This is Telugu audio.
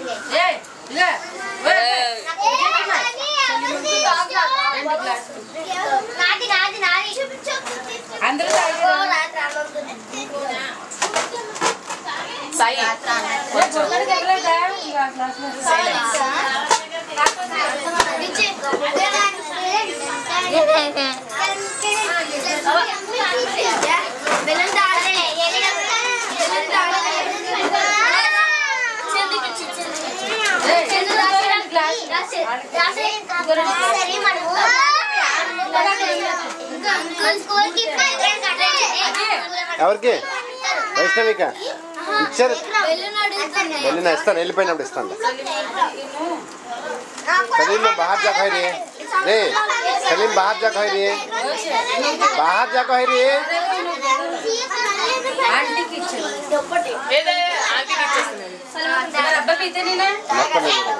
నాది నాది నాది అందరూ సాయి ఎవరికి వైష్ణవిక ఇచ్చారు వెళ్ళిన ఇస్తాను వెళ్ళిపోయినప్పుడు ఇస్తాను सलीम में बाहर जा कह रही है रे सलीम बाहर जा कह रही है बाहर जा कह रही है ఆంటీకి ఇచ్చాను ఏదే ఆంటీకి ఇచ్చేస్తున్నాను అబ్బాయి అయితే నేనే మొత్తం లేదు.